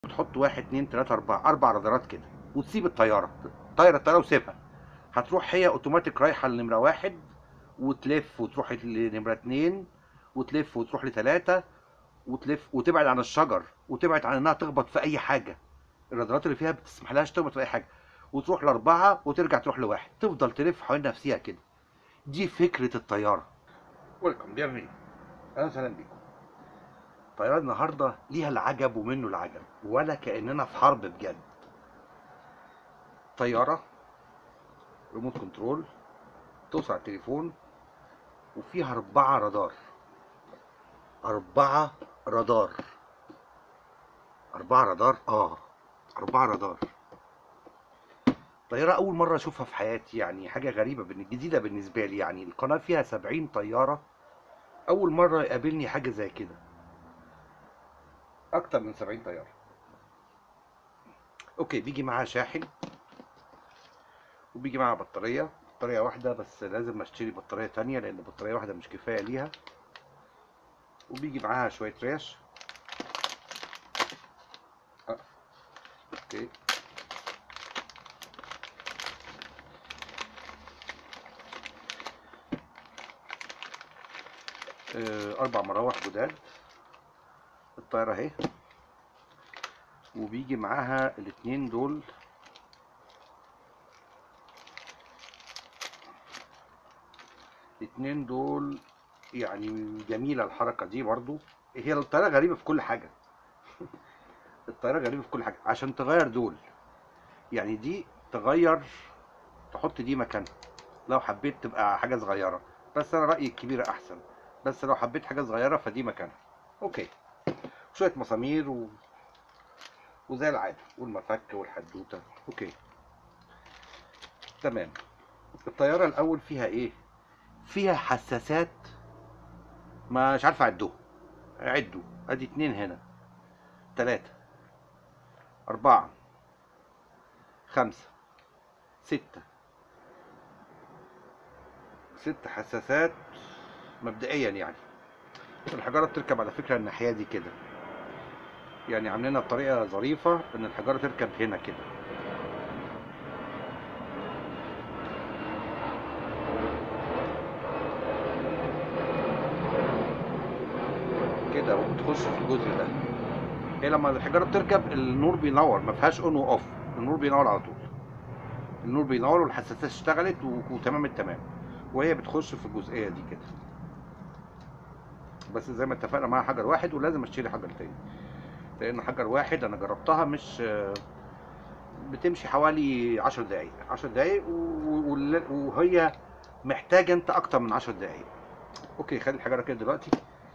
بتحط واحد اتنين تلاته اربعه اربع رادارات كده وتسيب الطياره طايره الطياره وسيبها هتروح هي اوتوماتيك رايحه لنمره واحد وتلف وتروح لنمره اتنين وتلف وتروح لتلاته وتلف وتبعد عن الشجر وتبعد عن انها تخبط في اي حاجه الرادارات اللي فيها بتسمح لهاش تخبط في اي حاجه وتروح لاربعه وترجع تروح لواحد تفضل تلف حوالين نفسها كده دي فكره الطياره ويلكم بيرني اهلا وسهلا بيكم الطياره النهارده ليها العجب ومنه العجب ولا كاننا في حرب بجد طياره ريموت كنترول توصل على التليفون وفيها أربعة رادار أربعة رادار أربعة رادار آه أربعة رادار طيارة أول مرة أشوفها في حياتي يعني حاجة غريبة بالن- جديدة بالنسبة لي يعني القناة فيها سبعين طيارة أول مرة يقابلني حاجة زي كده أكتر من سبعين طيارة أوكي بيجي معاها شاحن وبيجي معاها بطارية بطارية واحدة بس لازم اشتري بطارية تانية لأن بطارية واحدة مش كفاية ليها وبيجي معاها شوية ريش آه. اوكي آه، أربع مراوح جداد الطيارة اهي وبيجي معاها الاتنين دول الاتنين دول يعني جميلة الحركة دي برضو هي الطيارة غريبة في كل حاجة الطيارة غريبة في كل حاجة عشان تغير دول يعني دي تغير تحط دي مكانها لو حبيت تبقى حاجة صغيرة بس أنا رأيي الكبيرة أحسن بس لو حبيت حاجة صغيرة فدي مكانها أوكي شوية مسامير و... وزي العادة والمفك والحدوتة أوكي تمام الطيارة الأول فيها إيه؟ فيها حساسات مش عارف اعدهم عدوا ادي اتنين هنا تلاتة اربعة خمسة ستة ست حساسات مبدئيا يعني الحجارة بتركب على فكرة الناحية دي كده يعني عاملينها بطريقة ظريفة ان الحجارة تركب هنا كده كده وبتخش في الجزء ده هي لما الحجاره بتركب النور بينور ما فيهاش اون واوف النور بينور على طول النور بينور والحساسات اشتغلت و- وتمام التمام وهي بتخش في الجزئيه دي كده بس زي ما اتفقنا معاها حجر واحد ولازم اشتري حجر تاني لان حجر واحد انا جربتها مش بتمشي حوالي عشر دقايق عشر دقايق و- وال- وهي محتاجه انت اكتر من عشر دقايق اوكي خلي الحجره كده دلوقتي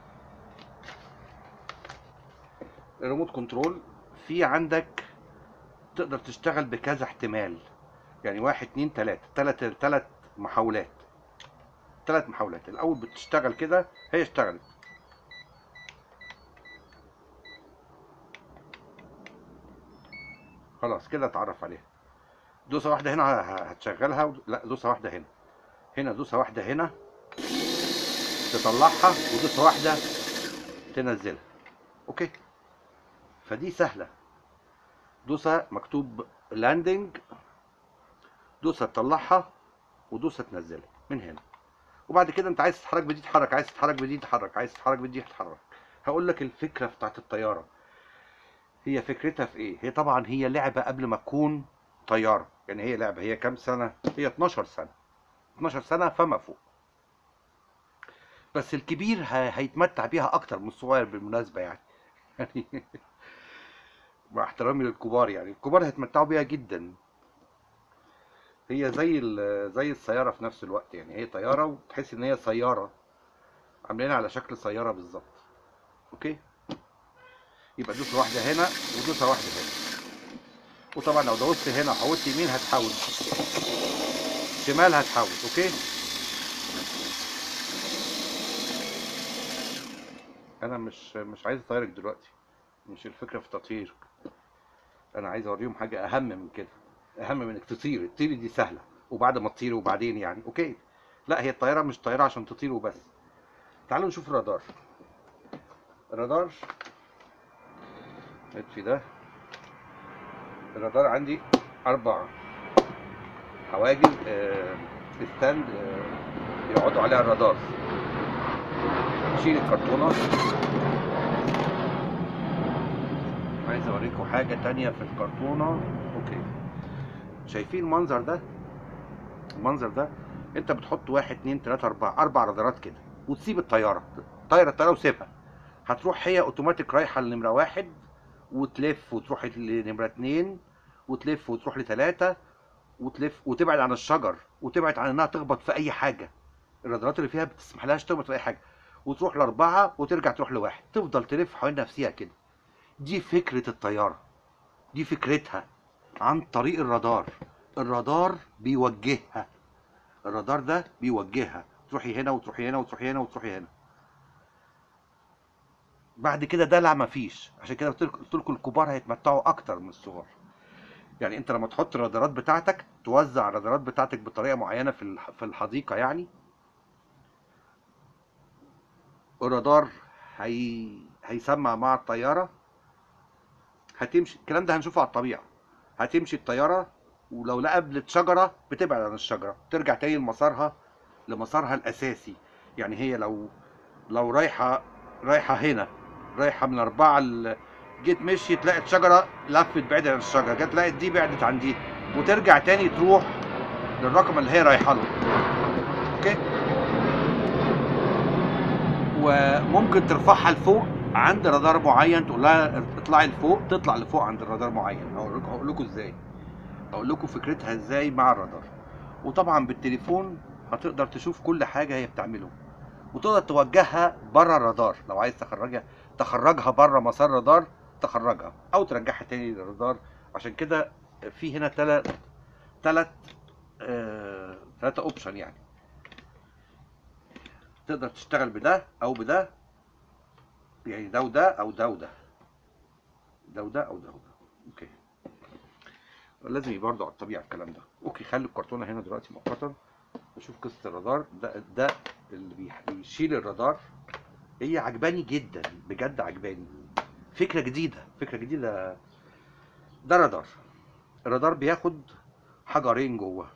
الريموت كنترول في عندك تقدر تشتغل بكذا احتمال يعني واحد اتنين تلاتة تلات تلات محاولات تلات محاولات الأول بتشتغل كده هي اشتغلت خلاص كده اتعرف عليها دوسة واحدة هنا ه- ه- هتشغلها و... لا دوسة واحدة هنا هنا دوسة واحدة هنا تطلعها ودوسة واحدة تنزلها اوكي فدي سهلة دوسة مكتوب لاندنج دوسة تطلعها ودوسة تنزلها من هنا وبعد كده انت عايز تتحرك بدي تتحرك عايز تتحرك بدي تتحرك عايز تتحرك بدي تتحرك هقول لك الفكرة بتاعت الطيارة هي فكرتها في ايه هي طبعا هي لعبة قبل ما تكون طيارة يعني هي لعبة هي كام سنة هي 12 سنة 12 سنة فما فوق بس الكبير ه- هيتمتع بيها اكتر من الصغير بالمناسبة يعني يعني مع احترامي للكبار يعني الكبار هيتمتعوا بيها جدا هي زي ال- زي السيارة في نفس الوقت يعني هي طيارة وتحس ان هي سيارة عاملينها على شكل سيارة بالظبط اوكي يبقى دوسة واحدة هنا ودوسة واحدة هنا وطبعا لو دوست هنا وحولت يمين هتحول شمال هتحول اوكي انا مش مش عايز اطيرك دلوقتي مش الفكرة في تطهيرك انا عايز اوريهم حاجة اهم من كده اهم من انك تطير الطير دي سهلة وبعد ما تطير وبعدين يعني اوكي لا هي الطيارة مش طيارة عشان تطير وبس تعالوا نشوف الرادار الرادار اطفي ده الرادار عندي اربع حواجز آه، ستاند آه، يقعدوا عليها الرادار شيل الكرتونه عايز اوريكم حاجه تانية في الكرتونه اوكي شايفين المنظر ده المنظر ده انت بتحط واحد اتنين تلاته اربعه اربع رادارات كده وتسيب الطياره طايره الطياره وسيبها هتروح هي اوتوماتيك رايحه لنمره واحد وتلف وتروح لنمره اتنين وتلف وتروح لتلاته وتلف وتبعد عن الشجر وتبعد عن انها تخبط في اي حاجه الرادارات اللي فيها بتسمح لهاش تخبط في اي حاجه وتروح لاربعه وترجع تروح لواحد تفضل تلف حوالين نفسها كده دي فكره الطياره دي فكرتها عن طريق الرادار الرادار بيوجهها الرادار ده بيوجهها تروحي هنا وتروحي هنا وتروحي هنا وتروحي هنا بعد كده دلع مفيش عشان كده قلت لكم- قلت لكم الكبار هيتمتعوا اكتر من الصغار يعني انت لما تحط الرادارات بتاعتك توزع الرادارات بتاعتك بطريقه معينه في الح- في الحديقه يعني الرادار هي... هيسمع مع الطياره هتمشي الكلام ده هنشوفه على الطبيعه هتمشي الطياره ولو لا قابلت شجره بتبعد عن الشجره ترجع تاني لمسارها لمسارها الاساسي يعني هي لو لو رايحه رايحه هنا رايحه من اربعه ل... جيت مشيت لقت شجره لفت بعيد عن الشجره جت لقت دي بعدت عن دي وترجع تاني تروح للرقم اللي هي رايحه له اوكي وممكن ترفعها لفوق عند رادار معين تقول لها اطلعي لفوق تطلع لفوق عند الرادار معين هقول لكم هقول لكم ازاي هقول لكم فكرتها ازاي مع الرادار وطبعا بالتليفون هتقدر تشوف كل حاجه هي بتعمله وتقدر توجهها بره الرادار لو عايز تخرجها تخرجها بره مسار الرادار تخرجها او ترجعها تاني للرادار عشان كده في هنا ثلاث ثلاث ثلاثة اوبشن يعني تقدر تشتغل بده او بده يعني ده وده او ده وده ده وده او ده وده اوكي لازم يبقى برضه على الطبيعه الكلام ده اوكي خلي الكرتونه هنا دلوقتي مؤقتا نشوف قصه الرادار ده ده اللي بيح- بيشيل الرادار هي عجباني جدا بجد عجباني فكره جديده فكره جديده ده رادار الرادار بياخد حجرين جوه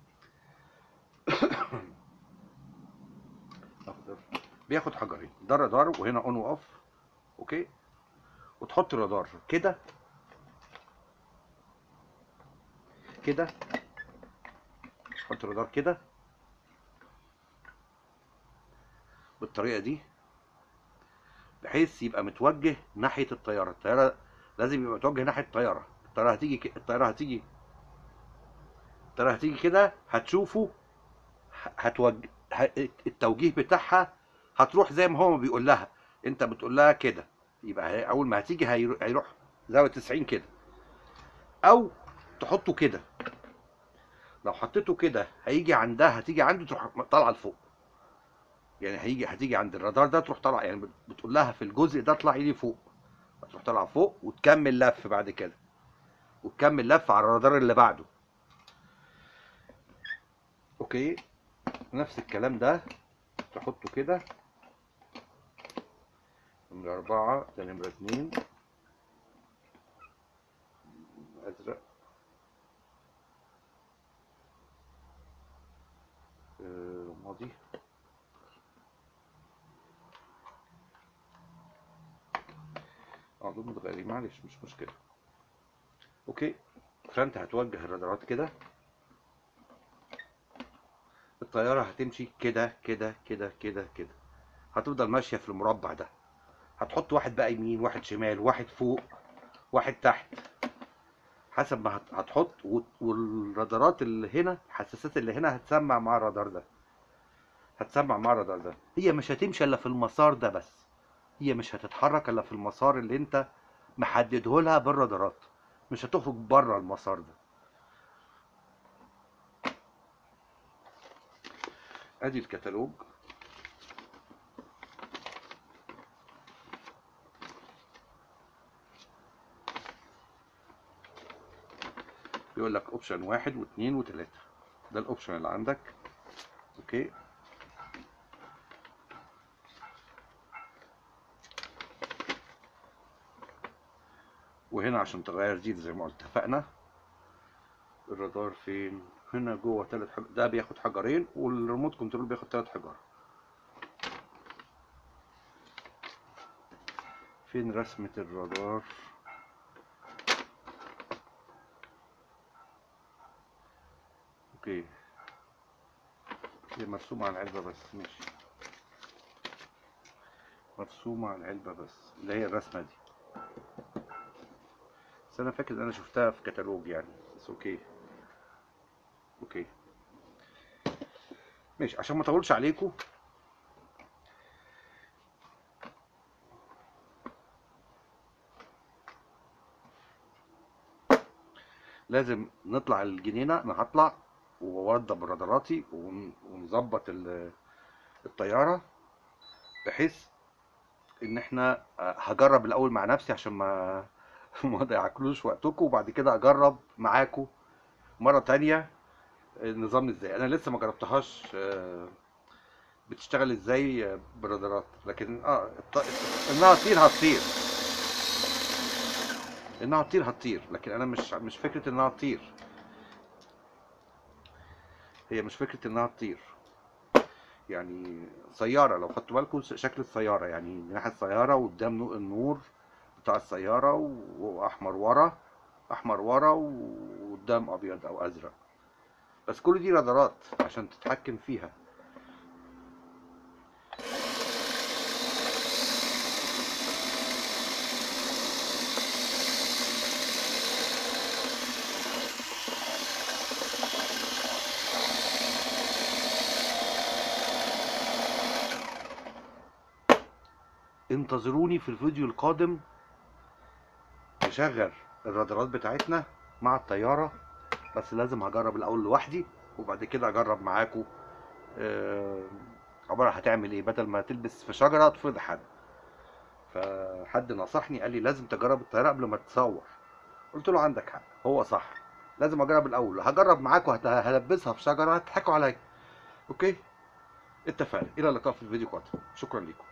أخضر. بياخد حجرين ده الرادار وهنا اون واوف اوكي وتحط الرادار كده كده تحط الرادار كده بالطريقه دي بحيث يبقى متوجه ناحيه الطياره الطياره لازم يبقى متوجه ناحيه الطياره الطياره هتيجي ك... الطياره هتيجي الطياره هتيجي كده هتشوفوا ه- هتوج... ه... التوجيه بتاعها هتروح زي ما هو بيقول لها انت بتقول لها كده يبقى هي- اول ما هتيجي هيرو- هيروح زاويه 90 كده او تحطه كده لو حطيته كده هيجي عندها هتيجي عنده تروح طالعه لفوق يعني هيجي هتيجي عند الرادار ده تروح طالعه يعني بت- بتقول لها في الجزء ده اطلعي لي فوق تروح طالعه فوق وتكمل لف بعد كده وتكمل لف على الرادار اللي بعده اوكي نفس الكلام ده تحطه كده نمرة أربعة ده نمرة اتنين أزرق آه، رمادي اه دول متغيرين معلش مش مشكلة اوكي فانت هتوجه الرادارات كده الطيارة هتمشي كده كده كده كده كده هتفضل ماشية في المربع ده هتحط واحد بقى يمين واحد شمال واحد فوق واحد تحت حسب ما هت- هتحط و- والرادارات اللي هنا الحساسات اللي هنا هتسمع مع الرادار ده هتسمع مع الرادار ده هي مش هتمشي الا في المسار ده بس هي مش هتتحرك الا في المسار اللي انت محدده لها بالرادارات مش هتخرج بره المسار ده ادي الكتالوج بيقول لك اوبشن واحد واثنين وثلاثة ده الاوبشن اللي عندك اوكي وهنا عشان تغير دي زي ما قلت اتفقنا الرادار فين هنا جوه تلات حجر ده بياخد حجرين والريموت كنترول بياخد تلات حجر فين رسمة الرادار اوكي هي مرسومة على العلبة بس ماشي مرسومة على العلبة بس اللي هي الرسمة دي بس انا فاكر ان انا شفتها في كتالوج يعني بس اوكي اوكي ماشي عشان ما اطولش عليكم لازم نطلع الجنينه انا هطلع ووضب راداراتي ون- ونظبط ال- الطياره بحيث ان احنا آه، هجرب الاول مع نفسي عشان ما ما اضيعكلوش وقتكم وبعد كده اجرب معاكم مره تانية النظام ازاي انا لسه ما جربتهاش آه، بتشتغل ازاي آه، برادارات لكن اه الط- انها تطير هتطير انها تطير هتطير لكن انا مش مش فكره انها تطير هي مش فكره انها تطير يعني سياره لو خدتوا بالكم شكل السياره يعني جناح السياره وقدام نو- النور بتاع السياره و- واحمر ورا احمر ورا وقدام ابيض او ازرق بس كل دي رادارات عشان تتحكم فيها انتظروني في الفيديو القادم نشغل الرادارات بتاعتنا مع الطيارة بس لازم هجرب الأول لوحدي وبعد كده أجرب معاكم آه، عبارة هتعمل إيه بدل ما تلبس في شجرة تفرض حد فحد نصحني قال لي لازم تجرب الطيارة قبل ما تصور قلت له عندك حق هو صح لازم أجرب الأول هجرب معاكم هت- هلبسها في شجرة هتضحكوا عليا أوكي اتفقنا إلى اللقاء في الفيديو القادم شكرا لكم